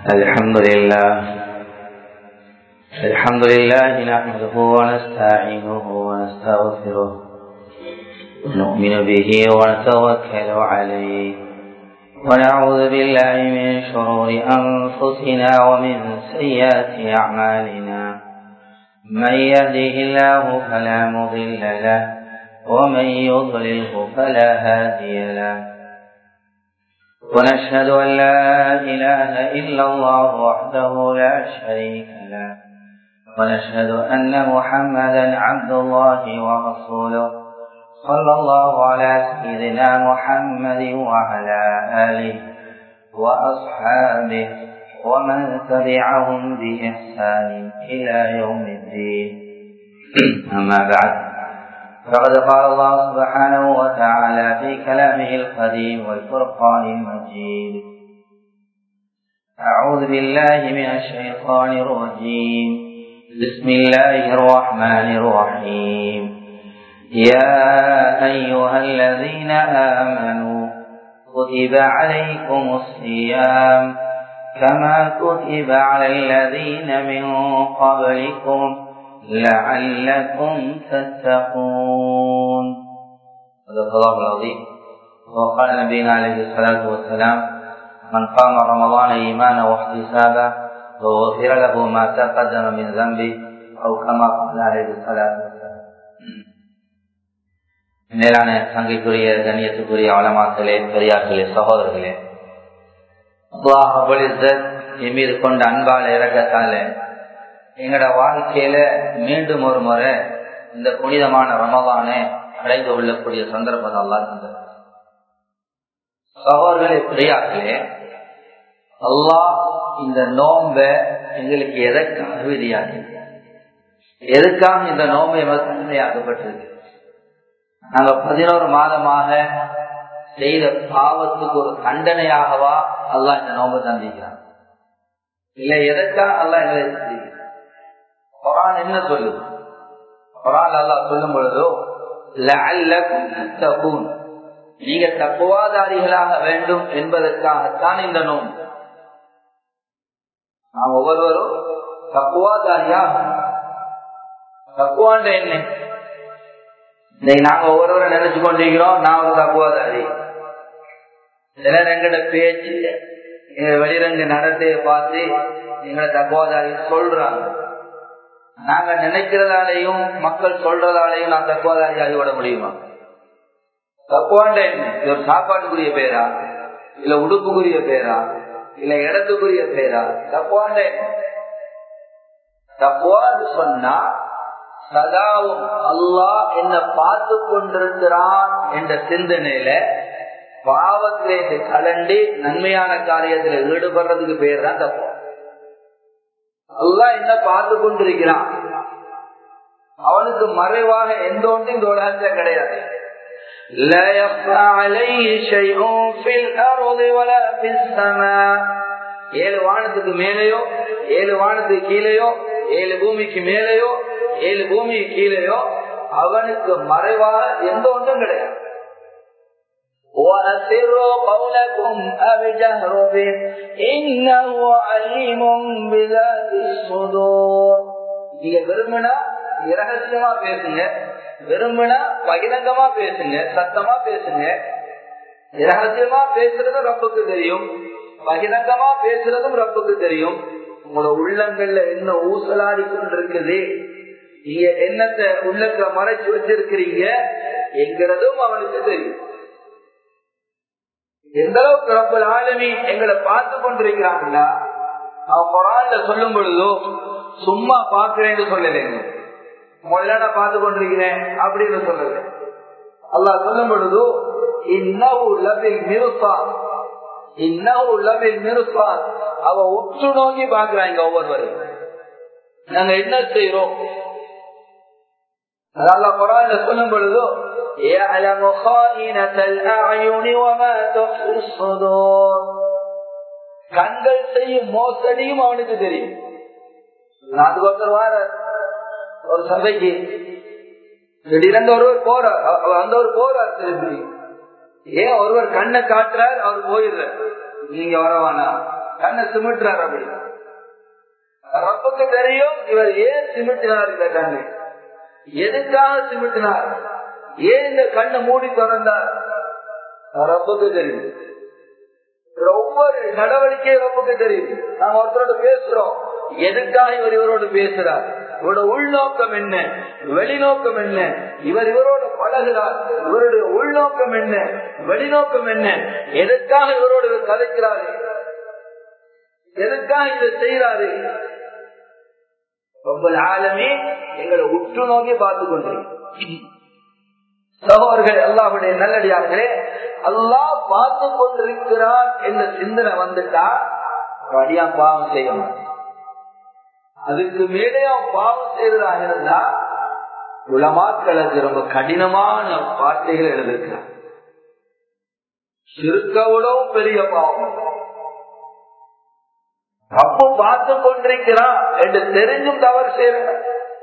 الحمد لله الحمد لله نحمده ونستعينه ونستغفره ونؤمن به ونتوكل عليه ونعوذ بالله من شرور أنفسنا ومن سيئات أعمالنا من يهده الله فلا مضل له ومن يضلله فلا هادي له ونشهد أن لا إله إلا الله وحده لا شريك له ونشهد أن محمدا عبد الله ورسوله صلى الله على سيدنا محمد وعلى آله وأصحابه ومن تبعهم بإحسان إلى يوم الدين أما بعد فقد قال الله سبحانه وتعالى في كلامه القديم والفرقان المجيد أعوذ بالله من الشيطان الرجيم بسم الله الرحمن الرحيم يا أيها الذين آمنوا كتب عليكم الصيام كما كتب على الذين من قبلكم لعلكم تتقون صدق الله العظيم وقال نبينا عليه الصلاة والسلام من قام رمضان إيمانا واحتسابا وغفر له ما تقدم من ذنبه أو كما قال عليه الصلاة والسلام மேலான சங்கைக்குரிய கண்ணியத்துக்குரிய வளமாக்களே பெரியார்களே சகோதரர்களே என் மீது கொண்ட அன்பால இறக்கத்தால எங்கட வாழ்க்கையில மீண்டும் ஒரு முறை இந்த புனிதமான ரமதான அடைந்து கொள்ளக்கூடிய சந்தர்ப்பம் அல்லா தந்தது சகோதரர்களே பிரியாக்களே அல்லாஹ் இந்த நோம்ப எங்களுக்கு எதற்காக விதியாக எதுக்காக இந்த நோம்பு எமக்கு தந்தையாக்கப்பட்டிருக்கு நாங்க பதினோரு மாதமாக செய்த பாவத்துக்கு ஒரு தண்டனையாகவா அல்லா இந்த நோம்பு தந்திக்கிறான் இல்ல எதற்காக அல்லா எங்களை குரான் என்ன சொல்லுது குரான் அல்லா சொல்லும் பொழுதோ நீங்க தப்புவாதாரிகளாக வேண்டும் என்பதற்காகத்தான் இந்த நோம்பு நாம் ஒவ்வொருவரும் தப்புவாதாரியா தப்புவான்ற என்ன இன்னைக்கு நாங்க ஒவ்வொருவரும் நினைச்சு கொண்டிருக்கிறோம் நான் ஒரு தப்புவாதாரி சிலர் எங்கட பேச்சு எங்க வெளிரங்க நடத்தைய பார்த்து எங்களை தப்புவாதாரி சொல்றாங்க நாங்க நினைக்கிறதாலையும் மக்கள் சொல்றதாலையும் நான் தக்குவாதாரி ஆகிவிட முடியுமா தக்குவாண்ட என்ன இது ஒரு சாப்பாட்டுக்குரிய பேரா இல்ல உடுப்புக்குரிய பேரா இல்ல இடத்துக்குரிய பேரா தக்குவாண்ட என்ன தக்குவான்னு சொன்னா சதாவும் அல்லாஹ் என்ன பார்த்து கொண்டிருக்கிறான் என்ற சிந்தனையில பாவத்திலே கலண்டு நன்மையான காரியத்தில் ஈடுபடுறதுக்கு பேர் தான் தப்புவா அல்லா என்ன பார்த்து கொண்டிருக்கிறான் அவனுக்கு மறைவாக எந்த ஒன்றும் இந்த உலகத்துல கிடையாது ஏழு வானத்துக்கு மேலேயோ ஏழு வானத்துக்கு கீழேயோ ஏழு பூமிக்கு மேலேயோ ஏழு பூமிக்கு கீழேயோ அவனுக்கு மறைவாக எந்த ஒன்றும் கிடையாது وأسروا قولكم أو جهروا به إنه عليم بذات الصدور நீங்க விரும்பினா இரகசியமா பேசுங்க விரும்பினா பகிரங்கமா பேசுங்க சத்தமா பேசுங்க இரகசியமா பேசுறதும் ரப்புக்கு தெரியும் பகிரங்கமா பேசுறதும் ரப்புக்கு தெரியும் உங்களோட உள்ளங்கள்ல என்ன ஊசலாடி கொண்டிருக்குது நீங்க என்னத்தை உள்ளக்க மறைச்சு வச்சிருக்கிறீங்க என்கிறதும் அவனுக்கு தெரியும் எந்த அளவுக்கு ரப்பல் ஆளுமி எங்களை பார்த்து கொண்டிருக்கிறாங்கன்னா அவன் குரான்ல சொல்லும் பொழுதோ சும்மா பாக்குறேன்னு சொல்லலைங்க முதல்ல நான் பார்த்து கொண்டிருக்கிறேன் அப்படின்னு சொல்லல அல்லா சொல்லும் பொழுதோ இன்னவில் மிருப்பான் இன்னவில் மிருப்பான் அவ உற்று நோக்கி பாக்குறாங்க ஒவ்வொருவரும் நாங்க என்ன செய்யறோம் அதெல்லாம் குரான்ல சொல்லும் பொழுதோ يعلم خائنة الأعين وما تخفي الصدور கண்கள் செய்யும் மோசடியும் அவனுக்கு தெரியும் அதுக்கு ஒருத்தர் வார ஒரு சபைக்கு திடீரென்று ஒருவர் போறார் அந்த ஒரு போறார் திருப்பி ஏன் ஒருவர் கண்ணை காட்டுறார் அவர் போயிடுறார் நீங்க வரவானா கண்ணை சிமிட்டுறார் அப்படி ரப்புக்கு தெரியும் இவர் ஏன் சிமிட்டினார் இந்த கண்ணு எதுக்காக சிமிட்டினார் ஏன் இந்த கண்ணை மூடி திறந்தார் ரப்புக்கு தெரியும் ஒவ்வொரு நடவடிக்கை ரப்புக்கு தெரியும் நாம ஒருத்தரோட பேசுறோம் எதுக்காக இவர் இவரோடு பேசுறார் இவரோட உள்நோக்கம் என்ன வெளிநோக்கம் என்ன இவர் இவரோட பழகிறார் இவருடைய உள்நோக்கம் என்ன வெளிநோக்கம் என்ன எதற்காக இவரோடு இவர் கதைக்கிறாரு எதற்காக இதை செய்யறாரு ரொம்ப ஆழமே எங்களை உற்று நோக்கி பார்த்து கொண்டிருக்கிறோம் சகோதரர்கள் அல்லாவுடைய நல்லடியார்களே அல்லாஹ் பார்த்து கொண்டிருக்கிறான் என்ற சிந்தனை வந்துட்டா அடியா பாவம் செய்ய மாட்டேன் அதுக்கு மேலே அவன் பாவம் செய்யறதாக இருந்தா உலமாக்களுக்கு ரொம்ப கடினமான வார்த்தைகள் எழுதிருக்கிறான் சிறுக்கவிடவும் பெரிய பாவம் அப்போ பார்த்து கொண்டிருக்கிறான் என்று தெரிஞ்சும் தவறு செய்யற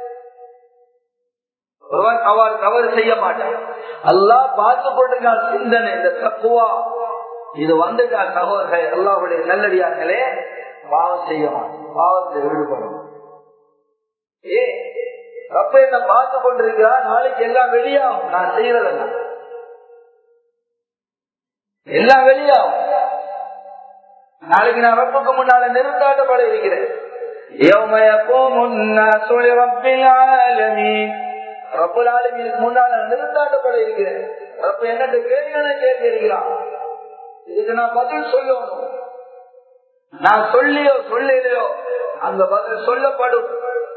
ஒருவன் அவர் தவறு செய்ய மாட்டான் அல்லா பார்த்து கொண்டிருக்கான் சிந்தனை இந்த தக்குவா இது வந்துட்டா சகோதரர்கள் அல்லாவுடைய நல்லடியார்களே பாவம் செய்ய மாட்டோம் பாவத்தில் ஈடுபடும் ஏ தப்ப என்ன பார்த்து கொண்டிருக்கிறான் நாளைக்கு எல்லாம் வெளியாகும் நான் செய்யறதல்ல எல்லாம் வெளியாகும் நாளைக்கு நான் ரப்புக்கு முன்னால நிறுத்தாட்டப்பட இருக்கிறேன் முன்னால நிறுத்தாட்டப்பட இருக்கிறேன் ரப்ப என்னட்டு கேள்வி கேள்வி இருக்கிறான் இதுக்கு நான் பதில் சொல்லணும் நான் சொல்லியோ சொல்லலையோ அந்த பதில் சொல்லப்படும்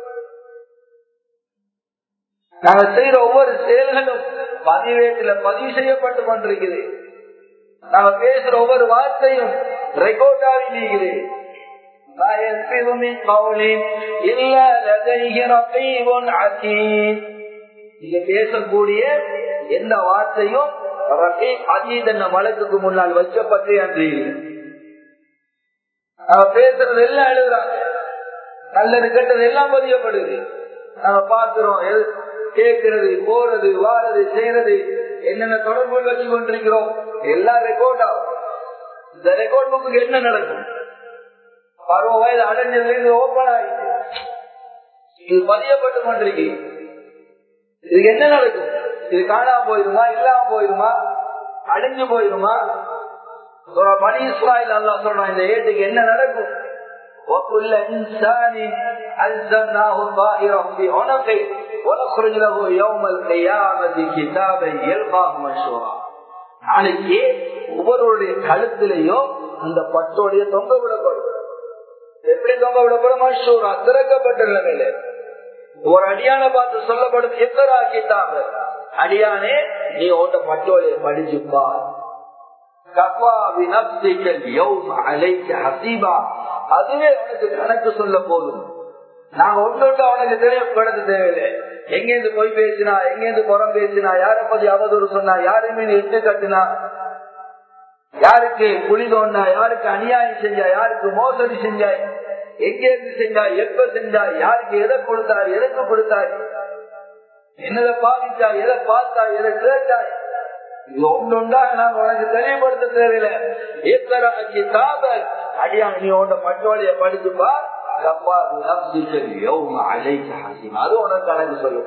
நாங்க செய்யற ஒவ்வொரு செயல்களும் பதிவேட்டில பதிவு செய்யப்பட்டு கொண்டிருக்குது நாங்க பேசுற ஒவ்வொரு வார்த்தையும் ரெக்கார்ட் ஆகி நீக்குது பேசக்கூடிய எந்த வார்த்தையும் அஜீத் என்ற வழக்குக்கு முன்னால் வச்சப்பட்டே அன்று பேசுறது எல்லாம் எழுதுறாங்க நல்லது கெட்டது எல்லாம் பதியப்படுது நம்ம பார்க்கிறோம் கேட்கிறது போறது வாரது செய்யறது என்னென்ன தொடர்புகள் வச்சு கொண்டிருக்கிறோம் எல்லாம் ரெக்கார்ட் ஆகும் இந்த ரெக்கார்ட் புக்கு என்ன நடக்கும் பருவ வயது அடைஞ்சதுல ஓப்பன் ஆகிட்டு இது பதியப்பட்டு கொண்டிருக்கு இதுக்கு என்ன நடக்கும் இது காணாம போயிருமா இல்லாம போயிருமா அழிஞ்சு போயிருமா பனி இஸ்ராயில் அல்லா சொல்றான் இந்த ஏட்டுக்கு என்ன நடக்கும் وكل إنسان ألزمناه طائره في عنقه ونخرج له يوم القيامة كتابا يلقاه منشورا நாளைக்கு ஒவ்வொருடைய கழுத்திலையும் அந்த பட்டோடைய தொங்க விடப்படும் எப்படி தொங்க விடப்படும் மஷூரா திறக்கப்பட்ட நிலைமையில ஒரு அடியான பார்த்து சொல்லப்படும் எத்தரா கிட்டாங்க அடியானே நீ உன்ட பட்டோடைய படிச்சுப்பா அதுவே அவனுக்கு கணக்கு சொல்ல போதும் நாங்க ஒன்றொன்று அவனுக்கு தெளிவுபடுத்த தேவையில்லை எங்கேருந்து போய் பேசினா எங்கேருந்து புறம் பேசினா யாரை பத்தி அவதூறு சொன்னா யாருமே எட்டு கட்டினா யாருக்கு குழி தோண்டா யாருக்கு அநியாயம் செஞ்சா யாருக்கு மோசடி செஞ்சாய் எங்க இருந்து செஞ்சா எப்ப செஞ்சா யாருக்கு எதை கொடுத்தார் எதற்கு கொடுத்தாய் என்னதை பாவிச்சா எதை பார்த்தா எதை கேட்டாய் இது ஒன்றுண்டா நாங்க உனக்கு தெளிவுபடுத்த தேவையில்லை ஏத்தராக்கி தாபல் அடியா நீ உன்ன மற்றோடைய படிச்சுப்பா அது உனக்கு கணக்கு சொல்லும்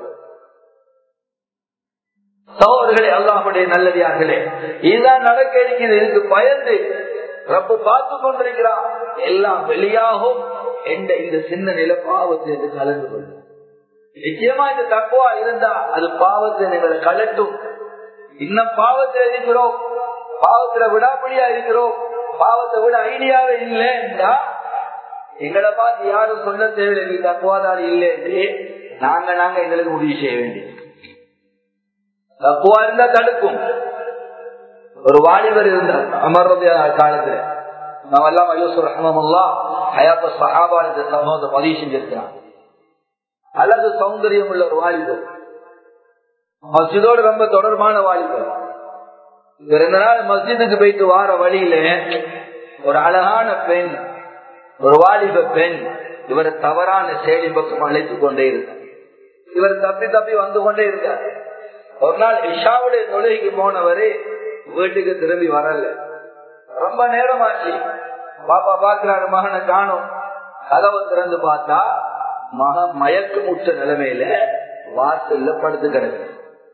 சகோதரர்களே அல்லாஹுடைய நல்லவியார்களே இதுதான் நடக்க இருக்கிறது இதுக்கு பயந்து ரப்பு பார்த்து கொண்டிருக்கிறான் எல்லாம் வெளியாகும் என்ற இந்த சின்ன நில பாவத்தை கலந்து கொள்ளும் நிச்சயமா இந்த தக்குவா இருந்தா அது பாவத்தை எங்களை கலட்டும் இன்னும் பாவத்தில் இருக்கிறோம் பாவத்துல விடாமடியா இருக்கிறோம் பாவத்தை விட ஐடியாவே இல்லைன்னா எங்களை பார்த்து யாரும் சொல்ல தேவையில்லை நீ தக்குவாதாரி இல்லை என்று நாங்க நாங்க எங்களுக்கு முடிவு செய்ய வேண்டியது தக்குவா இருந்தா தடுக்கும் ஒரு வாலிபர் இருந்தார் அமர்றது காலத்துல நம்ம எல்லாம் அயோசூர் ரஹமல்லா ஹயாத்த சஹாபா என்ற சமூகத்தை பதிவு செஞ்சிருக்கிறான் அழகு சௌந்தரியம் உள்ள ஒரு வாலிபர் மஸ்ஜிதோடு ரொம்ப தொடர்பான வாலிபர் இந்த ரெண்டு நாள் மஸ்ஜிதுக்கு போயிட்டு வார வழியில ஒரு அழகான பெண் ஒரு வாலிப பெண் இவர் தவறான செயலி பக்கம் அழைத்துக் கொண்டே இருந்தார் இவர் தப்பி தப்பி வந்து கொண்டே இருந்தார் ஒரு நாள் இஷாவுடைய தொழுகைக்கு போனவரு வீட்டுக்கு திரும்பி வரல ரொம்ப நேரமாச்சு பாப்பா பாக்குறாரு மகனை காணும் கதவை திறந்து பார்த்தா மகன் மயக்க முற்ற நிலைமையில வாசல்ல படுத்து கிடக்கு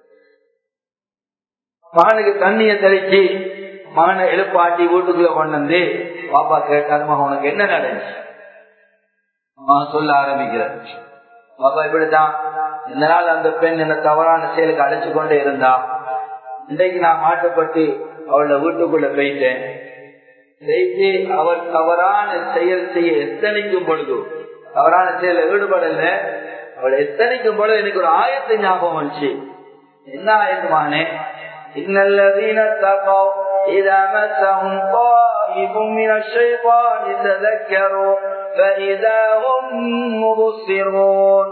மகனுக்கு தண்ணிய தெளிச்சு மகனை எழுப்பாட்டி வீட்டுக்குள்ள கொண்டு வந்து பாப்பா கேட்டாரு மகன் உனக்கு என்ன நடந்துச்சு மகன் சொல்ல ஆரம்பிக்கிறார் பாப்பா இப்படித்தான் இந்த நாள் அந்த பெண் என்ன தவறான செயலுக்கு அழைச்சு கொண்டே இருந்தா இன்றைக்கு நான் மாட்டப்பட்டு அவளோட வீட்டுக்குள்ள போயிட்டேன் செய்து அவள் தவறான செயல் செய்ய எத்தனைக்கும் பொழுது தவறான செயல ஈடுபடல அவள் எத்தனைக்கும் பொழுது எனக்கு ஒரு ஆயத்தை ஞாபகம் வந்துச்சு என்ன ஆயத்துமானே இன்னல்லதீன தகவ் إذا مسهم طائف من الشيطان تذكروا فإذا هم مبصرون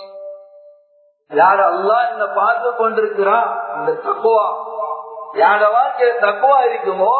யார் அல்லா என்ன பார்த்து கொண்டிருக்கிறான் இந்த தக்குவா யார வாழ்க்கையில தக்குவா இருக்குமோ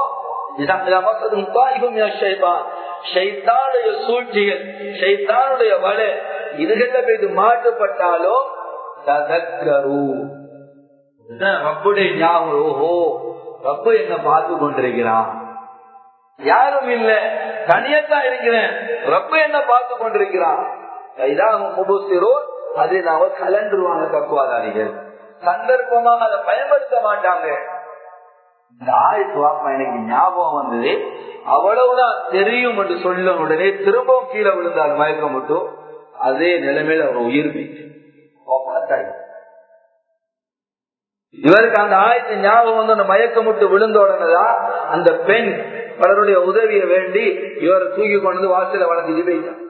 சூழ்ச்சிகள் சைத்தானுடைய வலை இதுகிட்ட போய் மாட்டுப்பட்டாலோ ததக்கரு ரப்புடைய ஞாபகம் ஓஹோ ரப்பு என்ன பார்த்து கொண்டிருக்கிறான் யாரும் இல்ல தனியத்தான் இருக்கிறேன் ரப்பு என்ன பார்த்து கொண்டிருக்கிறான் இதான் முபுசிரோ அது நாம கலண்டுருவாங்க தக்குவாதாரிகள் சந்தர்ப்பமாக அதை பயன்படுத்த மாட்டாங்க இந்த ஆயத்து வாப்பா எனக்கு ஞாபகம் வந்தது அவ்வளவுதான் தெரியும் என்று சொல்ல உடனே திரும்பவும் கீழே விழுந்தார் மயக்கம் மட்டும் அதே நிலைமையில அவர் உயிர் இவருக்கு அந்த ஆயத்து ஞாபகம் வந்து அந்த மயக்கம் விட்டு விழுந்த உடனேதான் அந்த பெண் பலருடைய உதவியை வேண்டி இவரை தூக்கி கொண்டு வாசல வளர்ந்து போயிட்டார்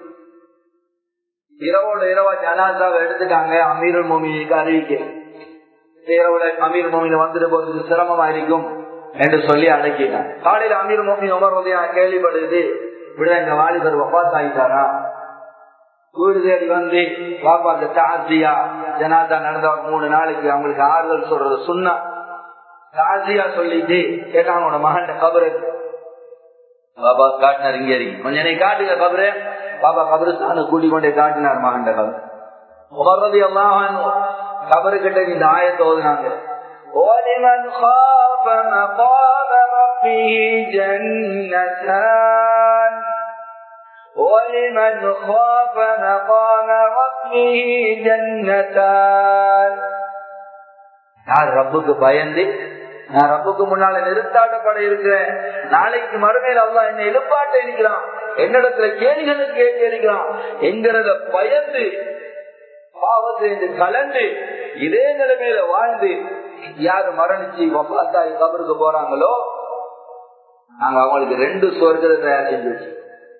இரவோட இரவா ஜனாதாவை எடுத்துட்டாங்க அமீருல் மோமினுக்கு அறிவிக்க இரவுல அமீர் மோமின் வந்துட்டு போறதுக்கு சிரமமா இருக்கும் என்று சொல்லி அடக்கிட்டான் காலையில அமீர் மோமின் உமர் உதயா கேள்விப்படுது விட எங்க வாலிபர் வப்பாஸ் ஆகிட்டாரா வீடு தேடி வந்து பாப்பாக்கு தாசியா ஜனாதா நடந்த ஒரு மூணு நாளைக்கு அவங்களுக்கு ஆறுதல் சொல்றது சுண்ணா தாசியா சொல்லிட்டு கேட்டாங்க உன மகன் கபரு பாபா காட்டினார் இங்க இருக்கு கொஞ்சம் நீ காட்டுங்க கபரு பாபா கபருஸ்தானு கூட்டி கொண்டே காட்டினார் மகன் கபர் உமர்றது எல்லாம் கபரு கிட்ட இந்த ஆயத்தை ஓதுனாங்க وَلِمَنْ خَافَ مَقَامَ رَبِّهِ جَنَّتَانِ وَلِمَنْ خَافَ مَقَامَ رَبِّهِ جَنَّتَانِ யார் ரப்புக்கு பயந்து நான் ரப்புக்கு முன்னால நிறுத்தாட்டப்பட இருக்கிறேன் நாளைக்கு மறுமையில் அல்லா என்ன எழுப்பாட்ட இருக்கிறான் என்னிடத்துல கேள்விகளுக்கு கேட்டு இருக்கிறான் என்கிறத பயந்து பாவத்தை கலந்து இதே நிலைமையில வாழ்ந்து யாரு மரணிச்சு வப்பாத்தாய் கபருக்கு போறாங்களோ நாங்க அவங்களுக்கு ரெண்டு சொர்க்கத்தை தயார் செஞ்சு வச்சு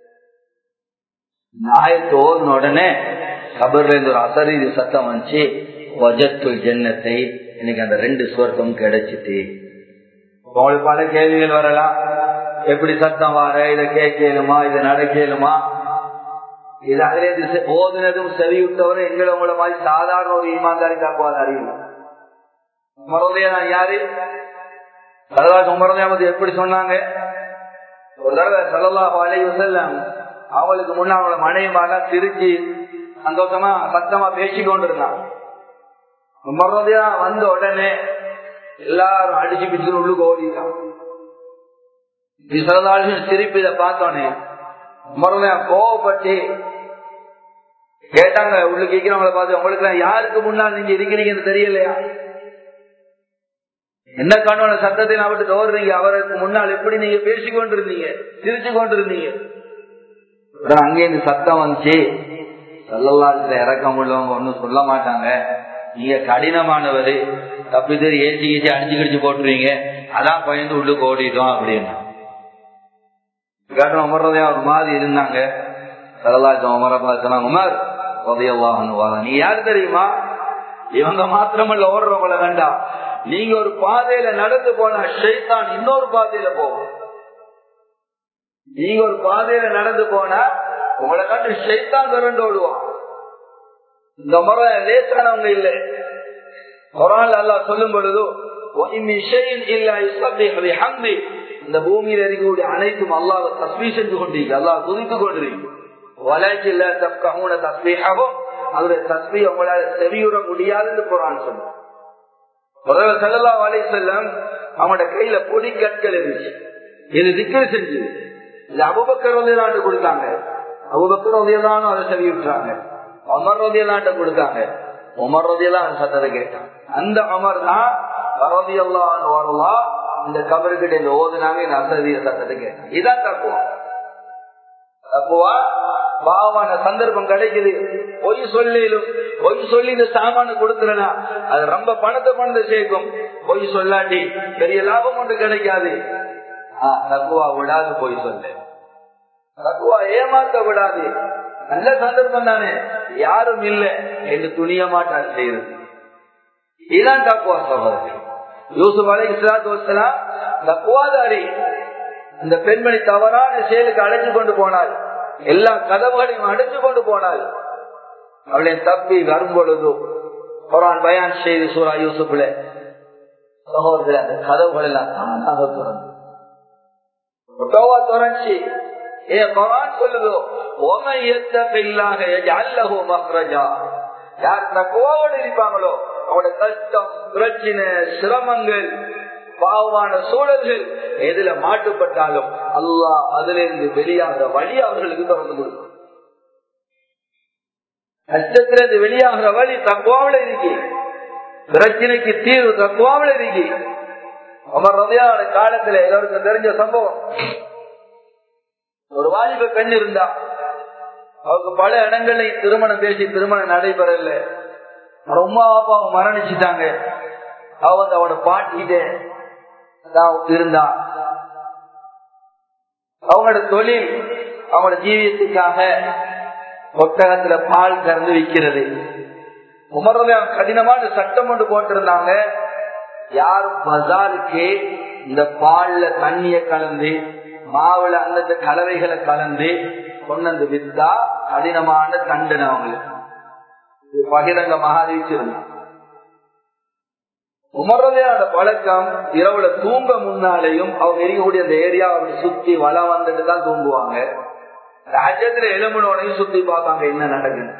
நாயத்தோன்னு உடனே கபர்ல இருந்து ஒரு அசரீதி சத்தம் வந்துச்சு வஜத்துல் ஜன்னத்தை எனக்கு அந்த ரெண்டு சொர்க்கம் கிடைச்சிட்டு உங்களுக்கு பல கேள்விகள் வரலாம் எப்படி சத்தம் வர இதை கேட்கலுமா இதை நடக்கலுமா இது அதிலே ஓதுனதும் செவியுட்டவரும் எங்களை உங்களை மாதிரி சாதாரண ஒரு ஈமான்தாரி தாக்குவாத அறிவு உமரதையா யாரு சரதாஸ் உமரதையாமது எப்படி சொன்னாங்க ஒரு தடவை சல்லா அலைவு செல்லம் அவங்களுக்கு முன்ன அவங்களோட மனைவிமாக திருச்சி சந்தோஷமா சத்தமா பேசி கொண்டிருந்தான் உமரதையா வந்த உடனே எல்லாரும் அடிச்சு பிடிச்சு உள்ளுக்கு ஓடிட்டான் திருப்பி இதை பார்த்தோன்னே உமரதையா கோவப்பட்டு கேட்டாங்க உள்ள கேட்கிறவங்களை பார்த்து உங்களுக்கு யாருக்கு முன்னால் நீங்க இருக்கிறீங்கன்னு தெரியலையா என்ன கண்ணோட சத்தத்தை நான் விட்டு ஓடுறீங்க அவருக்கு முன்னால் எப்படி நீங்க பேசிக் கொண்டிருந்தீங்க சிரிச்சு கொண்டிருந்தீங்க அங்கே இந்த சத்தம் வந்துச்சு சொல்லலாத்துல இறக்க உள்ளவங்க ஒன்னும் சொல்ல மாட்டாங்க நீங்க கடினமானவர் தப்பி தெரி ஏசி ஏசி அடிச்சு கடிச்சு போட்டுருவீங்க அதான் பயந்து உள்ளுக்கு ஓடிட்டோம் அப்படின்னு உமர்றதே ஒரு மாதிரி இருந்தாங்க சரலாச்சம் உமர பார்த்தனா உமர் உதயவாகனுவாங்க நீ யாரு தெரியுமா இவங்க மாத்திரமல்ல ஓடுறவங்கள வேண்டாம் நீங்க ஒரு பாதையில நடந்து போனா ஷைத்தான் இன்னொரு பாதையில போகும் நீங்க ஒரு பாதையில நடந்து போனா உங்களை கண்டு ஷைத்தான் விரண்டு ஓடுவான் இந்த முறை லேசானவங்க இல்லை குரான் அல்லா சொல்லும் பொழுது இந்த பூமியில இருக்கக்கூடிய அனைத்தும் அல்லாத தஸ்மீ செஞ்சு கொண்டீங்க அல்லா குதித்து கொண்டிருக்கீங்க வளர்ச்சியில தப்கமுன தஸ்மீகாகும் அதோடைய தஸ்மீ உங்களால செவியுற முடியாதுன்னு குரான் சொன்னோம் செல்லா வலை செல்லம் அவனோட கையில பொடி கற்கள் இருந்துச்சு இது திக்கல் செஞ்சு இது அபுபக்கர் ரதியலாண்டு கொடுத்தாங்க அபுபக்கர் ரதியலான்னு அதை செவி விட்டுறாங்க அமர் ரதியலாண்ட கொடுத்தாங்க உமர் ரதியெல்லாம் சத்தத்தை கேட்டான் அந்த அமர் தான் ரதியல்லான்னு வரலா இந்த கபருக்கிட்ட இந்த ஓதுனாங்க இந்த அசதிய சத்தத்தை கேட்டான் இதான் தப்புவா தப்புவா பாவமான சந்தர்ப்பம் கிடைக்குது பொய் சொல்லிலும் பொய் சொல்லி இந்த சாமான கொடுத்துறனா அது ரொம்ப பணத்தை கொண்டு சேர்க்கும் பொய் சொல்லாட்டி பெரிய லாபம் ஒன்று கிடைக்காது தக்குவா விடாது பொய் சொல்ல தக்குவா ஏமாத்த விடாது நல்ல சந்தர்ப்பம் தானே யாரும் இல்லை என்று துணிய மாட்டார் செய்யுது இதுதான் தக்குவா சொல்றது யூசுப் அலை இஸ்லாத்து வசலாம் தக்குவாதாரி இந்த பெண்மணி தவறான செயலுக்கு அடைஞ்சு கொண்டு போனாள் எல்லா கதவுகளையும் அடைஞ்சு கொண்டு போனாள் அவளை தப்பி வரும் பொழுது குரான் பயான் செய்தி சூரா யூசுப்ல சகோதரர் அந்த கதவுகள் எல்லாம் தானாக திறந்து திறந்துச்சு ஏன் குரான் சொல்லுதோ யார் தக்குவோடு இருப்பாங்களோ அவனோட கஷ்டம் பிரச்சனை சிரமங்கள் பாவமான சூழல்கள் எதுல மாட்டுப்பட்டாலும் அல்லாஹ் அதுல இருந்து வெளியாகிற வழி அவர்களுக்கு திறந்து கொடுக்கும் கஷ்டத்திலிருந்து வெளியாகிற வழி தக்குவாவில இருக்கு பிரச்சனைக்கு தீர்வு தக்குவாவில இருக்கு அமர் ரதையான காலத்துல எல்லாருக்கும் தெரிஞ்ச சம்பவம் ஒரு வாலிப பெண் இருந்தா அவங்க பல இடங்கள்ல திருமணம் பேசி திருமணம் நடைபெறல உமா அப்பா அவங்க மரணிச்சுட்டாங்க அவ வந்து அவனோட பாட்டிட்டு இருந்தா அவங்களோட தொழில் அவங்களோட ஜீவியத்துக்காக ஒட்டகத்துல பால் கறந்து விற்கிறது உமரத கடினமான சட்டம் ஒன்று போட்டிருந்தாங்க யாரும் பஜாருக்கு இந்த பால்ல தண்ணிய கலந்து மாவுல அந்தந்த கலவைகளை கலந்து கொண்டு வித்தா கடினமான தண்டனை அவங்களுக்கு பகிரங்கமாக அறிவிச்சிருந்தாங்க உமர்றதையோட பழக்கம் இரவுல தூங்க முன்னாலேயும் அவங்க இருக்கக்கூடிய அந்த ஏரியா அப்படி சுத்தி வளம் வந்துட்டு தான் தூங்குவாங்க ராஜ்யத்துல எலும்புனோடையும் சுத்தி பார்ப்பாங்க என்ன நடக்குது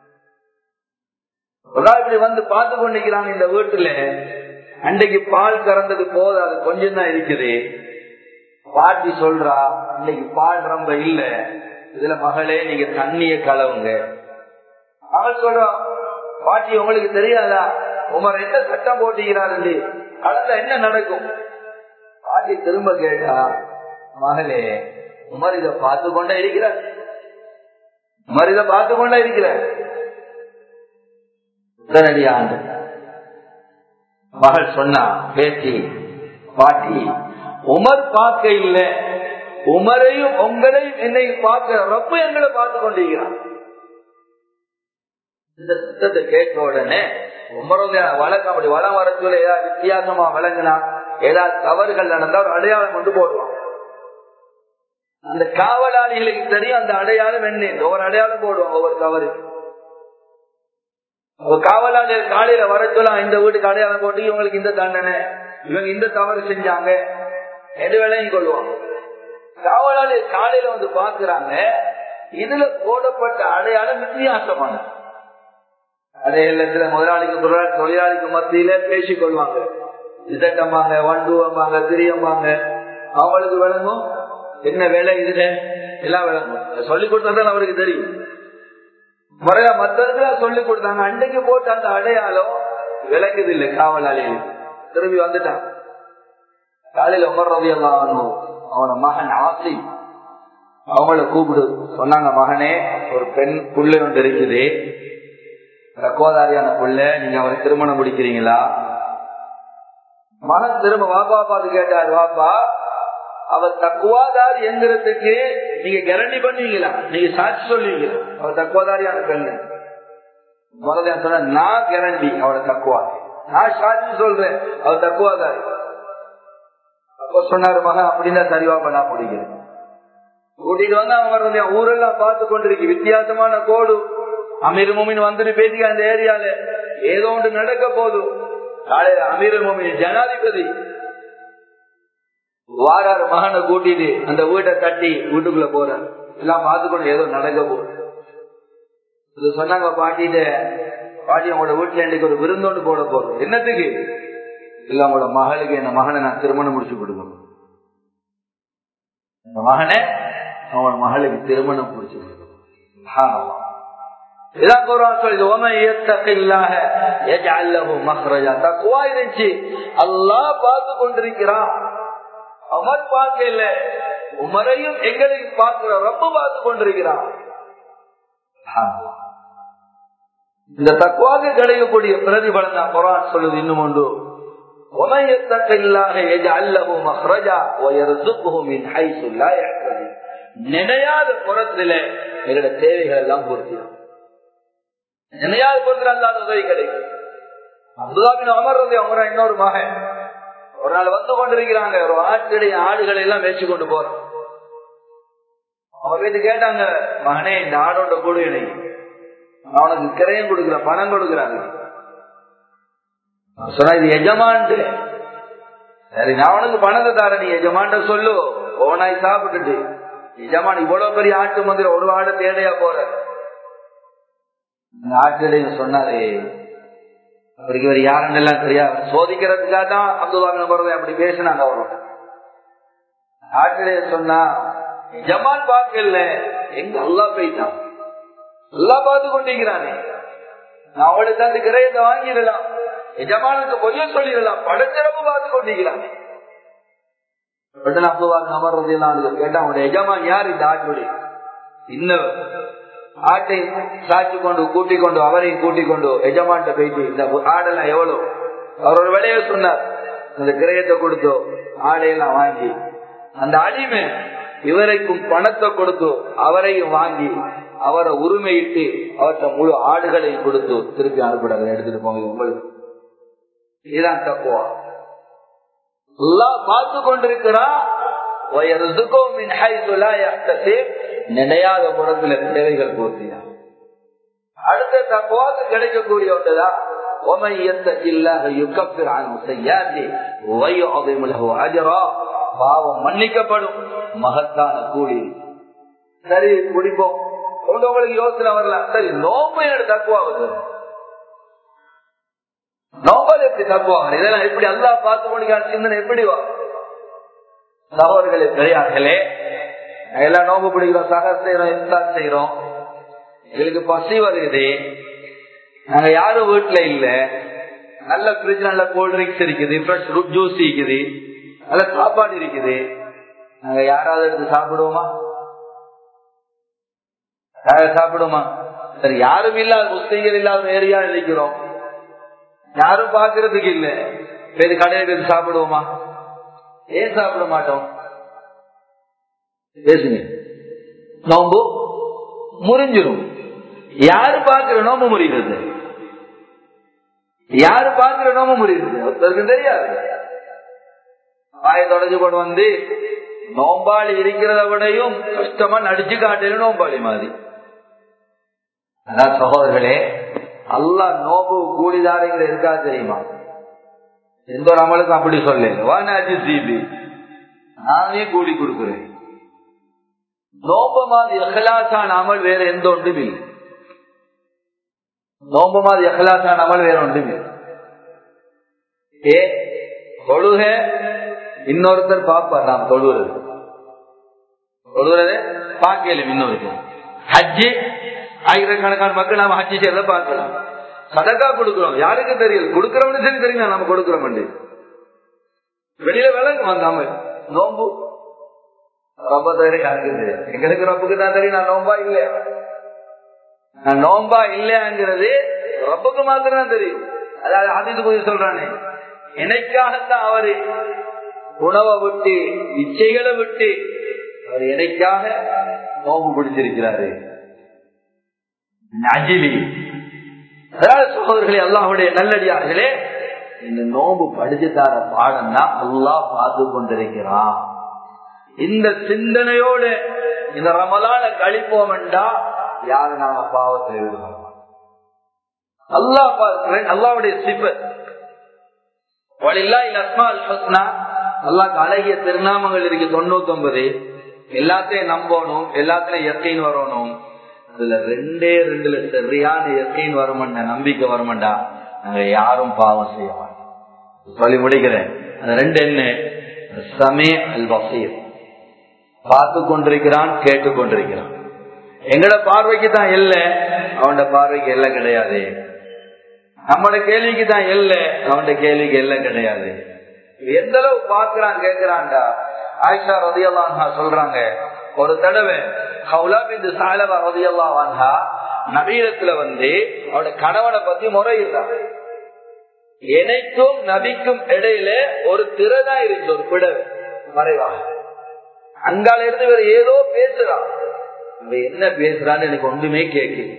இப்படி வந்து பார்த்து கொண்டிருக்கிறாங்க இந்த வீட்டுல அன்றைக்கு பால் கறந்தது போதாது கொஞ்சம் தான் இருக்குது பாட்டி சொல்றா இன்னைக்கு பால் ரொம்ப இல்ல இதுல மகளே நீங்க தண்ணிய கலவுங்க அவள் சொல்றா பாட்டி உங்களுக்கு தெரியாதா உமர் என்ன சட்டம் போட்டுகிறாரு கலந்த என்ன நடக்கும் பாட்டி திரும்ப கேட்டா மகளே உமர் இத பார்த்து கொண்டே இருக்கிறார் உமர் இத பார்த்து கொண்டே இருக்கிறார் உடனடி ஆண்டு மகள் சொன்னா பேத்தி பாட்டி உமர் பார்க்க இல்ல உமரையும் உங்களையும் என்னை பார்க்க ரொம்ப எங்களை பார்த்து கொண்டிருக்கிறான் இந்த சத்தத்தை கேட்ட உடனே உமருடைய வழக்கம் அப்படி வளம் வரத்துல ஏதாவது வித்தியாசமா விளங்கினா ஏதாவது தவறுகள் நடந்தா ஒரு அடையாளம் கொண்டு போடுவான் அந்த காவலாளிகளுக்கு தெரியும் அந்த அடையாளம் என்ன ஒவ்வொரு அடையாளம் போடுவாங்க ஒவ்வொரு தவறுக்கு காவலாளிகள் காலையில வர சொல்ல இந்த வீட்டுக்கு அடையாளம் போட்டு இவங்களுக்கு இந்த தண்டனை இவங்க இந்த தவறு செஞ்சாங்க எது வேலையும் கொள்வாங்க காவலாளிகள் காலையில வந்து பாக்குறாங்க இதுல போடப்பட்ட அடையாளம் வித்தியாசமான அதே இல்லத்துல முதலாளிக்கு தொழிலாளிக்கு மத்தியில பேசிக் கொள்வாங்க இதட்டம்பாங்க வண்டுவம்பாங்க திரியம்பாங்க அவங்களுக்கு விளங்கும் என்ன வேலை இதுல எல்லாம் விளங்கும் சொல்லிக் கொடுத்தா அவருக்கு தெரியும் முறையா மத்தவர்கள் சொல்லி கொடுத்தாங்க அன்னைக்கு போட்டு அந்த அடையாளம் விளங்குது இல்லை காவலாளிகள் திரும்பி வந்துட்டான் காலையில உமர் ரவி எல்லாம் அவன மகன் ஆசி அவங்கள கூப்பிடு சொன்னாங்க மகனே ஒரு பெண் புள்ளை ஒன்று இருக்குது ரக்கோதாரியான புள்ள நீங்க அவரை திருமணம் முடிக்கிறீங்களா மகன் திரும்ப வாப்பா பார்த்து கேட்டார் வாப்பா அவர் தக்குவாதாரி என்கிறதுக்கு நீங்க கேரண்டி பண்ணுவீங்களா நீங்க சாட்சி சொல்லுவீங்களா அவர் தக்குவாதாரியான பெண்ணு முதல்ல சொன்ன நான் கேரண்டி அவரை தக்குவா நான் சாட்சி சொல்றேன் அவர் தக்குவாதாரி அப்ப சொன்னாரு மகன் அப்படின்னா சரிவாப்ப நான் பிடிக்கிறேன் கூட்டிட்டு வந்து அவன் வர்றது ஊரெல்லாம் பார்த்து கொண்டிருக்கு வித்தியாசமான கோடு அமீர் மோமின் வந்துட்டு பேசி அந்த ஏரியால ஏதோ ஒன்று நடக்க போதும் காலையில அமீர் மோமின் ஜனாதிபதி வாராரு மகனை கூட்டிட்டு அந்த வீட்டை தட்டி வீட்டுக்குள்ள போறாரு எல்லாம் பார்த்துக்கணும் ஏதோ நடக்க போகுது சொன்னாங்க பாட்டிட்ட பாட்டி உங்களோட வீட்டுல இன்னைக்கு ஒரு விருந்தோண்டு போட போறோம் என்னத்துக்கு இல்ல உங்களோட மகளுக்கு என் மகனை நான் திருமணம் முடிச்சு கொடுக்கணும் இந்த மகனை அவன் மகளுக்கு திருமணம் பிடிச்சு கொடுக்கணும் இதான் குரான் சொல்லுது "ஒமன் யத்தகில்லாஹ யஜ்அல் லஹு மக்ரஜா." தக்வா இருந்துச்சு அல்லாஹ் பார்த்து கொண்டிருக்கிறான் அவர் பார்க்கல உமரையும் எங்களையும் பார்க்கிற ரப்பு பார்த்து கொண்டிருக்கிறான் இந்த தக்குவாக கிடைக்கக்கூடிய பிரதிபலன் தான் குரான் சொல்லுது இன்னும் ஒன்று ومن يتق الله يجعل له مخرجا ويرزقه من حيث لا يحتسب நினையாத புறத்துல எங்களோட தேவைகள் எல்லாம் பூர்த்தியாகும் நினையாத புறத்துல அல்லாத உதவி கிடைக்கும் அப்துல்லாபின் அமர்றது அவங்க இன்னொரு மகன் ஒரு நாள் வந்து கொண்டிருக்கிறாங்க ஒரு ஆட்டுடைய ஆடுகளை எல்லாம் மேய்ச்சி கொண்டு போறோம் அவங்க வீட்டு கேட்டாங்க மகனே இந்த ஆடோட கூடு எனக்கு அவனுக்கு கிரையம் கொடுக்கல பணம் கொடுக்குறாங்க சொன்னா இது எஜமான்ட்டு சரி நான் உனக்கு பணத்தை தர நீ எஜமான்ட்ட சொல்லு ஓனாய் சாப்பிட்டுட்டு எஜமான் இவ்வளவு பெரிய ஆட்டு மந்திர ஒரு ஆடு தேடையா போற அந்த ஆட்டு சொன்னாரு அவருக்கு இவர் யாருன்னு எல்லாம் தெரியாது சோதிக்கிறதுக்காக தான் அப்துல்லா போறதை அப்படி பேசினாங்க அவரோட ஆட்டு சொன்னா எஜமான் பார்க்கல எங்க அல்லா போயிட்டான் அல்லா பார்த்து கொண்டிருக்கிறானே நான் அவளுக்கு அந்த கிரயத்தை வாங்கிடலாம் எஜமானுக்கு பொய்ய சொல்லிடலாம் படச்சிறப்பு பார்த்து கொண்டிருக்கிறான் கேட்டா அவனுடைய எஜமான் யார் இந்த ஆட்டுடைய இன்னவர் ஆட்டை சாட்சி கொண்டு கூட்டிக் கொண்டு அவரையும் கூட்டிக் கொண்டு எஜமான்ட்ட போயிட்டு இந்த ஆடெல்லாம் எவ்வளவு அவர் ஒரு விலைய சொன்னார் அந்த கிரயத்தை கொடுத்தோ ஆடையெல்லாம் வாங்கி அந்த அடிமை இவரைக்கும் பணத்தை கொடுத்து அவரையும் வாங்கி அவரை உரிமையிட்டு அவர்கிட்ட முழு ஆடுகளையும் கொடுத்து திருப்பி அனுப்பிடாத எடுத்துட்டு போங்க உங்களுக்கு இதுதான் தக்குவா பார்த்து கொண்டிருக்கிறான் நினையாத புறத்துல தேவைகள் பூர்த்திதான் அடுத்த தக்குவாக்கு கிடைக்கக்கூடிய ஒன்றுதான் பாவம் மன்னிக்கப்படும் மகத்தான கூலி சரி குடிப்போம் உங்களுக்கு யோசனை வரலாம் சரி நோம்பு என்னோட தக்குவாகுது நோம்பல் எப்படி தப்புவாங்க இதெல்லாம் எப்படி அல்லா பார்த்து கொண்டிருக்கான சிந்தனை எப்படி வா சகோதரர்களே பெரியார்களே எல்லாம் நோம்பு பிடிக்கிறோம் சக செய்யறோம் இஃப்தார் செய்யறோம் எங்களுக்கு பசி வருது நாங்க யாரும் வீட்டுல இல்ல நல்ல ஃப்ரிட்ஜ் நல்ல கோல்ட் ட்ரிங்க்ஸ் இருக்குது ஃப்ரெஷ் ஜூஸ் இருக்குது நல்ல சாப்பாடு இருக்குது நாங்க யாராவது எடுத்து சாப்பிடுவோமா சாப்பிடுவோமா சரி யாரும் இல்லாத முஸ்லீம்கள் இல்லாத ஏரியா நினைக்கிறோம் யாரும் பாக்குறதுக்கு இல்ல பேரு கடையில போய் சாப்பிடுவோமா ஏன் சாப்பிட மாட்டோம் பேசுங்க நோம்பு முறிஞ்சிடும் யாரு பாக்குற நோம்பு முறிகிறது யாரு பாக்குற நோம்பு முறிகிறது ஒருத்தருக்கு தெரியாது வாயை தொடஞ்சு கொண்டு வந்து நோம்பாளி இருக்கிறத விடையும் கஷ்டமா நடிச்சு காட்டின நோம்பாளி மாதிரி அதான் சகோதரர்களே அல்லா நோம்பு கூலிதாரிங்கிற இருக்கா தெரியுமா எந்த ஒரு அமலுக்கும் அப்படி சொல்ல சிபி நானே கூலி கொடுக்கிறேன் நோம்பு மாதிரி எஹலாசான அமல் வேற எந்த ஒன்றும் இல்லை நோம்பு மாதிரி எஹலாசான அமல் வேற ஒன்றும் இல்லை ஏ தொழுக இன்னொருத்தர் பார்ப்பார் நாம் தொழுகிறது தொழுகிறது பார்க்கலும் இன்னொருத்தர் ஹஜ்ஜி ஆயிரக்கணக்கான மக்கள் நாம ஹஜ்ஜி செய்யறத பார்க்கலாம் சதக்கா கொடுக்கிறோம் யாருக்கு தெரியும் கொடுக்கிறோம்னு சரி தெரியும் நம்ம கொடுக்கிறோம் வெளியில விளங்கும் வந்தாம நோம்பு ரொம்ப தவிர யாருக்கு தெரியும் எங்களுக்கு ரப்புக்கு தான் தெரியும் நான் நோம்பா இல்லையா நான் நோம்பா இல்லையாங்கிறது ரப்புக்கு மாத்திரம் தான் தெரியும் அதாவது ஆதித்து போய் சொல்றானே எனக்காகத்தான் அவரு உணவை விட்டு இச்சைகளை விட்டு அவர் எனக்காக நோம்பு பிடிச்சிருக்கிறாரு அஜிலி அதாவது சகோதரர்களே அல்லாஹுடைய நல்லடியார்களே இந்த நோம்பு படிச்சு தர பாடம் தான் அல்லாஹ் பார்த்து கொண்டிருக்கிறான் இந்த சிந்தனையோடு இந்த ரமலான கழிப்போம் என்றா யாரு நாம பாவத்தில் விடுவோம் அல்லா பார்க்கிறேன் அல்லாவுடைய சிப அல்லாக்கு அழகிய திருநாமங்கள் இருக்கு தொண்ணூத்தி ஒன்பது எல்லாத்தையும் நம்பணும் எல்லாத்தையும் இயற்கைன்னு வரணும் அதுல ரெண்டே ரெண்டுல சரியான இயற்கைன்னு வருமண்டா நம்பிக்கை வருமண்டா நாங்க யாரும் பாவம் செய்ய மாட்டோம் சொல்லி முடிக்கிறேன் அது ரெண்டு என்ன சமே அல் பசீர் பார்த்து கொண்டிருக்கிறான் கேட்டுக் கொண்டிருக்கிறான் எங்கட பார்வைக்கு தான் இல்ல அவனோட பார்வைக்கு எல்லாம் கிடையாது நம்மளோட கேள்விக்கு தான் இல்ல அவனோட கேள்விக்கு எல்லாம் கிடையாது எந்த அளவு பார்க்கிறான் கேட்கிறான்டா ஆயிஷா ரதியெல்லாம் சொல்றாங்க ஒரு தடவை ஹவுலாபிந்து சாலவா ரதியெல்லாம் வாங்கா நவீனத்துல வந்து அவனோட கணவனை பத்தி முறையிடுறான் எனக்கும் நபிக்கும் இடையில ஒரு திறதான் இருந்துச்சு ஒரு பிடவை மறைவாக அங்கால இருந்து வேற ஏதோ பேசுறான் இவன் என்ன பேசுறான்னு எனக்கு ஒன்றுமே கேட்குது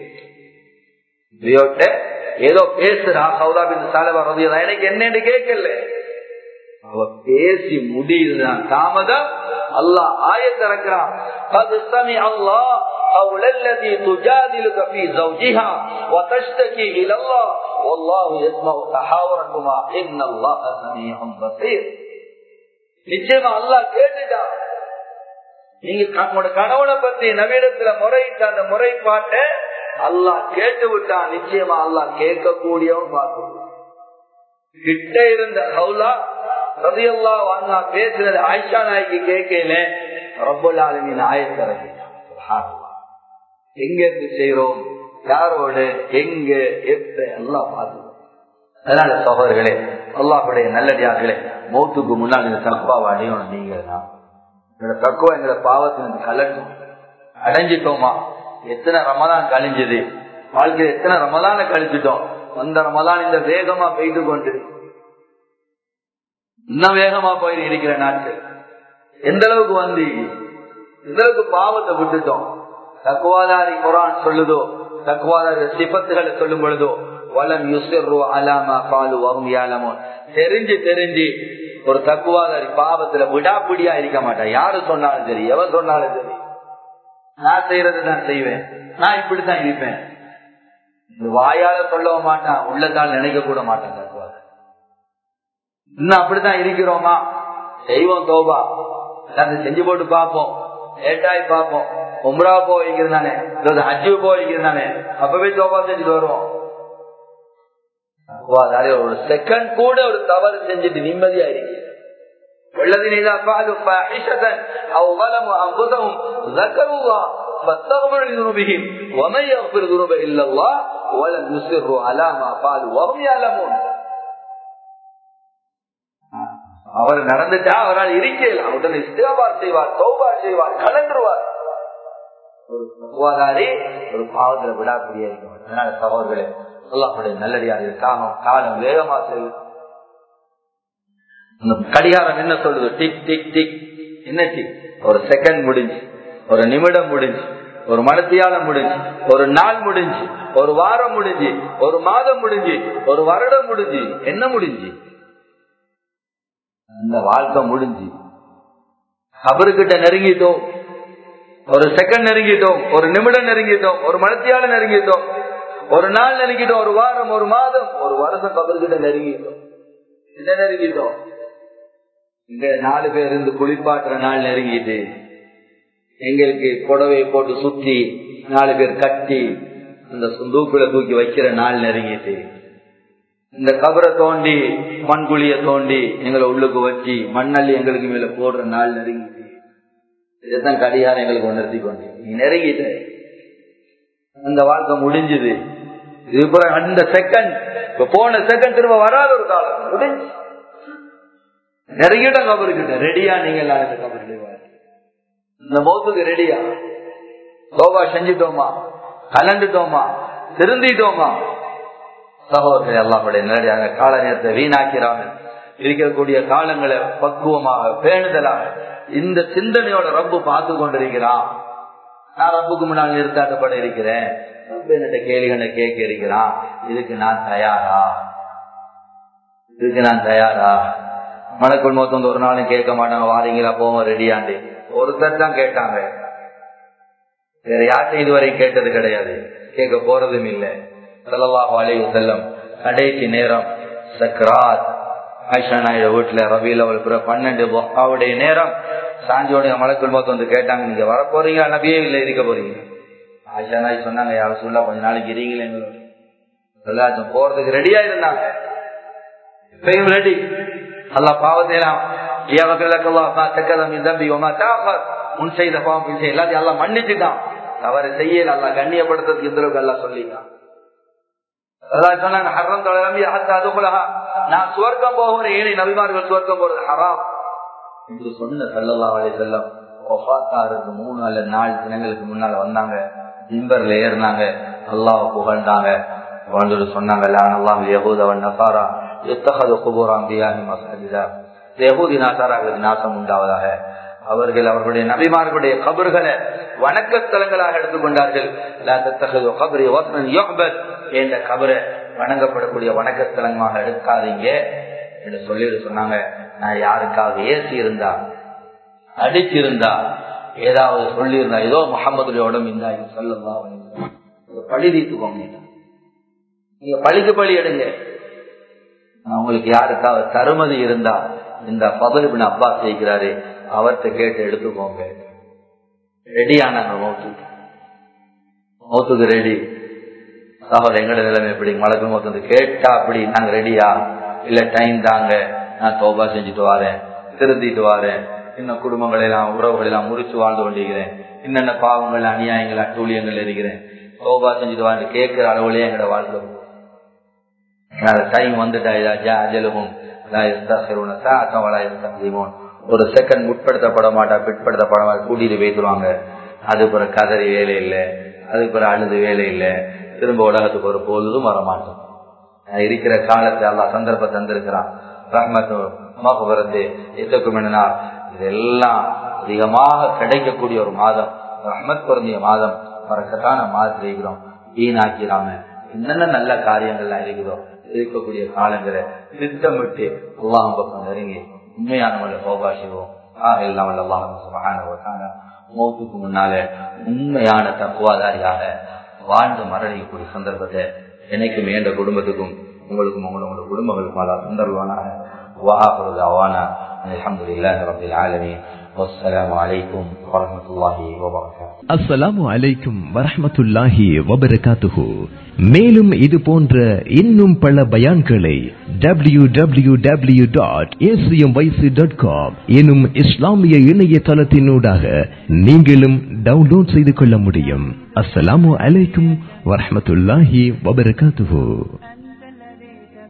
ஏதோ பேசுறா சௌதாபின் சாலை வர்றது எனக்கு என்னன்னு கேட்கல அவ பேசி முடியுதுதான் தாமதம் அல்லாஹ் ஆயத்திறக்கிறான் الله قول التي تجادلك في زوجها وتشتكي إلى الله والله يسمع تحاوركما إن الله سميع بصير நிச்சயமா அல்லாஹ் கேட்டுட்டான் நீங்க உங்களோட கணவனை பத்தி நவீனத்துல முறையிட்ட அந்த முறைப்பாட்ட அல்லாஹ் கேட்டு விட்டான் நிச்சயமா அல்லாஹ் கேட்கக்கூடியவன் பார்க்க கிட்ட இருந்த ஹவுலா ரதியல்லா வாங்க பேசுறது ஆயிஷா நாய்க்கு கேட்கல ரப்பலாலின் ஆயத்தரகிட்டான் எங்க இருந்து செய்யறோம் யாரோடு எங்க எப்ப எல்லாம் பார்த்து அதனால சகோதரர்களே அல்லாஹுடைய நல்லடியார்களே மௌத்துக்கு முன்னால் இந்த தப்பாவை அடையணும் நீங்க தான் எங்களோட தக்குவா எங்களோட பாவத்தின் கலட்டும் அடைஞ்சிட்டோமா எத்தனை ரமதான் கழிஞ்சது வாழ்க்கையில் எத்தனை ரமதான கழிச்சிட்டோம் அந்த ரமதான் இந்த வேகமா பெய்து கொண்டு இன்னும் வேகமா போய் இருக்கிற நாட்கள் எந்த அளவுக்கு வந்து எந்த அளவுக்கு பாவத்தை விட்டுட்டோம் தக்குவாதாரி குரான் சொல்லுதோ தக்குவாதாரி சிபத்துகளை சொல்லும் பொழுதோ வலம் யுசிர்ரு அலாமா பாலு வரும் யாலமோ தெரிஞ்சு தெரிஞ்சு ஒரு தக்குவாதாரி பாவத்துல விடாப்பிடியா இருக்க மாட்டான் யாரு சொன்னாலும் சரி எவன் சொன்னாலும் சரி நான் செய்யறது நான் செய்வேன் நான் இப்படித்தான் இருப்பேன் வாயால சொல்லவும் மாட்டான் உள்ளத்தால் நினைக்க கூட மாட்டான் தக்குவாதாரி இன்னும் அப்படித்தான் இருக்கிறோமா செய்வோம் தோபா அதை செஞ்சு போட்டு பார்ப்போம் லேட்டாய் பார்ப்போம் உம்ரா போய்க்கிறதானே ஹஜ்ஜு போய்க்கிறதானே அப்பவே தோபா செஞ்சுட்டு வருவோம் ஒரு செகண்ட் கூட ஒரு தவறு செஞ்சுட்டு நிம்மதியா இருக்கு والذين إذا فعلوا فاحشة أو ظلموا أنفسهم ذكروا الله فاستغفروا لذنوبهم ومن يغفر الذنوب إلا الله ولم يصروا على ما فعلوا وهم يعلمون அவர் நடந்துட்டா அவரால் இருக்கலாம் உடனே இஸ்திகாபார் செய்வார் சௌபார் செய்வார் கலந்துருவார் ஒரு தகுவாதாரி ஒரு பாவத்துல விடாக்கூடிய அதனால சகோதரர்களே அல்லாஹுடைய நல்லடியாக காலம் காலம் வேகமா செல்லும் கடிகாரம் என்ன சொல்லுது டிக் டிக் டிக் என்ன டிக் ஒரு செகண்ட் முடிஞ்சு ஒரு நிமிடம் முடிஞ்சு ஒரு மனத்தியாலம் முடிஞ்சு ஒரு நாள் முடிஞ்சு ஒரு வாரம் முடிஞ்சு ஒரு மாதம் முடிஞ்சு ஒரு வருடம் முடிஞ்சு என்ன முடிஞ்சு அந்த வாழ்க்கை முடிஞ்சு அவர்கிட்ட நெருங்கிட்டோம் ஒரு செகண்ட் நெருங்கிட்டோம் ஒரு நிமிடம் நெருங்கிட்டோம் ஒரு மனத்தியால நெருங்கிட்டோம் ஒரு நாள் நெருங்கிட்டோம் ஒரு வாரம் ஒரு மாதம் ஒரு வருஷம் அவர்கிட்ட நெருங்கிட்டோம் என்ன நெருங்கிட்டோம் இங்க நாலு பேர் இருந்து குளிப்பாட்டுற நாள் நெருங்கிட்டு எங்களுக்கு புடவையை போட்டு சுத்தி நாலு பேர் கட்டி அந்த தூக்குல தூக்கி வைக்கிற நாள் நெருங்கிட்டு இந்த கபரை தோண்டி மண்குழிய தோண்டி எங்களை உள்ளுக்கு வச்சு மண்ணள்ளி எங்களுக்கு மேல போடுற நாள் நெருங்கிட்டு இதுதான் கடிகாரம் எங்களுக்கு உணர்த்தி கொண்டு நீ நெருங்கிட்ட அந்த வாழ்க்கை முடிஞ்சது இது அந்த செகண்ட் இப்ப போன செகண்ட் திரும்ப வராத ஒரு காலம் முடிஞ்சு நெருங்கிட்ட கபருக்கிட்ட ரெடியா நீங்க எல்லாரும் இந்த கபருக்கு இந்த மௌத்துக்கு ரெடியா சோபா செஞ்சுட்டோமா கலண்டுட்டோமா திருந்திட்டோமா சகோதரர்கள் எல்லாருடைய நேரடியாக கால நேரத்தை வீணாக்கிறாங்க இருக்கக்கூடிய காலங்களை பக்குவமாக பேணுதலாக இந்த சிந்தனையோட ரப்பு பார்த்து கொண்டிருக்கிறான் நான் ரப்புக்கு முன்னால் நிறுத்தாட்டப்பட இருக்கிறேன் என்னட்ட கேள்விகளை கேட்க இருக்கிறான் இதுக்கு நான் தயாரா இதுக்கு நான் தயாரா மனக்குள் மொத்தம் ஒரு நாளும் கேட்க மாட்டாங்க வாரீங்களா போவோம் ரெடியாண்டு ஒருத்தர் தான் கேட்டாங்க வேற யார்ட்டும் இதுவரை கேட்டது கிடையாது கேட்க போறதும் இல்லை சல்லாஹு அலைவு செல்லம் கடைசி நேரம் சக்ராத் ஆயிஷா நாயுட வீட்டுல ரபியில் அவளுக்கு பன்னெண்டு அவருடைய நேரம் சாஞ்சியோடைய மலக்குள் மொத்தம் வந்து கேட்டாங்க நீங்க வர போறீங்க நபியே இல்லை இருக்க போறீங்க ஆயிஷா நாய் சொன்னாங்க யாரும் சொல்ல கொஞ்ச நாளைக்கு இருங்களே எங்களோட போறதுக்கு ரெடியா இருந்தாங்க இப்பயும் ரெடி அல்லா பாவத்தையெல்லாம் முன் செய்த பாவம் பின் செய்ய எல்லாத்தையும் எல்லாம் மன்னிச்சுட்டான் தவறு செய்யல அல்ல கண்ணியப்படுத்துறதுக்கு இந்த அளவுக்கு எல்லாம் சொல்லிட்டான் அதான் சொன்னாங்க ஹர்ரம் தொழிலாமி அதுகுலகா நான் சுவர்க்கம் போகிற ஏழை நபிமார்கள் சுவர்க்கம் போறது ஹராம் என்று சொன்ன சல்லல்லா அலி செல்லம் ஒஃபாத்தாருக்கு மூணு அல்ல நாலு தினங்களுக்கு முன்னால வந்தாங்க மிம்பர்ல ஏறினாங்க அல்லாஹ் புகழ்ந்தாங்க வந்து சொன்னாங்க அல்லாஹ் யகூதவன் நசாரா யுத்தகது குபூராம் பியானி மசாஜிதா யகூதி நாசாராங்களுக்கு நாசம் உண்டாவதாக அவர்கள் அவர்களுடைய நபிமார்களுடைய கபர்களை வணக்கத்தலங்களாக எடுத்துக்கொண்டார்கள் என்ற கபரை வணங்கப்படக்கூடிய வணக்கத்தலங்கமாக எடுக்காதீங்க என்று சொல்லிட்டு சொன்னாங்க நான் யாருக்காக ஏசி இருந்தா அடிச்சிருந்தா ஏதாவது சொல்லி இருந்தா ஏதோ முகமதுடைய உடம்பு இருந்தா இது சொல்லலாம் பழி தீர்த்துக்கோங்க நீங்க பழிக்கு பழி எடுங்க உங்களுக்கு யாருக்காவது தருமதி இருந்தா இந்த பதவிபின் அப்பா செய்கிறாரு அவர்கிட்ட கேட்டு எடுத்துக்கோங்க ரெடியானாங்க மௌத்துக்கு மௌத்துக்கு ரெடி சகோதர எங்கட நிலைமை எப்படி மழக்கு மௌத்து கேட்டா அப்படி நாங்க ரெடியா இல்ல டைம் தாங்க நான் தோபா செஞ்சுட்டு வரேன் திருந்திட்டு வரேன் இன்னும் குடும்பங்களை எல்லாம் உறவுகளை எல்லாம் முறிச்சு வாழ்ந்து கொண்டிருக்கிறேன் என்னென்ன பாவங்கள் அநியாயங்கள் அட்டூழியங்கள் இருக்கிறேன் தோபா செஞ்சுட்டு வாங்க கேட்கிற அளவுலயே எங்கட வாழ்க்கை டைம் வந்துட்டா இதா அஜலுகும் ஒரு செகண்ட் முற்படுத்தப்பட மாட்டா பிற்படுத்தப்பட மாட்டா கூட்டிட்டு பேசுவாங்க அது பிற கதறி வேலை இல்லை அது பிற அழுது வேலை இல்லை திரும்ப உலகத்துக்கு ஒரு பொழுதும் வரமாட்டோம் இருக்கிற காலத்தை அல்லா சந்தர்ப்பம் தந்திருக்கிறான் ரஹ்மத்து மகுபரத்து எத்தக்கும் என்னன்னா இதெல்லாம் அதிகமாக கிடைக்கக்கூடிய ஒரு மாதம் ரஹ்மத் பொருந்திய மாதம் பறக்கத்தான மாதத்தில் இருக்கிறோம் வீணாக்கிறாம என்னென்ன நல்ல காரியங்கள்லாம் இருக்குதோ இருக்கக்கூடிய காலங்களை திட்டமிட்டு அல்லாஹ் பக்கம் நெருங்கி உண்மையானவங்களை போபா செய்வோம் எல்லாம் அல்லாஹ் மௌத்துக்கு முன்னால உண்மையான தக்குவாதாரியாக வாழ்ந்து மரணிக்கக்கூடிய சந்தர்ப்பத்தை எனக்கும் என்ற குடும்பத்துக்கும் உங்களுக்கும் உங்களோட குடும்பங்களுக்கும் அல்லா சந்தர்வானாக வாஹாபுரது அவானா அலமதுல்லாஹ் ரபில் ஆலமீன் والسلام عليكم ورحمة الله وبركاته அஸ்ஸலாமு அலைக்கும் வரஹ்மத்துல்லாஹி வபரகாத்துஹு மேலும் இது போன்ற இன்னும் பல பயான்களை W W W dot dot com எனும் இஸ்லாமிய இணையதளத்தினூடாக நீங்களும் டவுன்லோட் செய்து கொள்ள முடியும் அஸ்ஸலாமு அலைக்கும் வரஹ்மத்துல்லாஹி வபரகாத்துஹு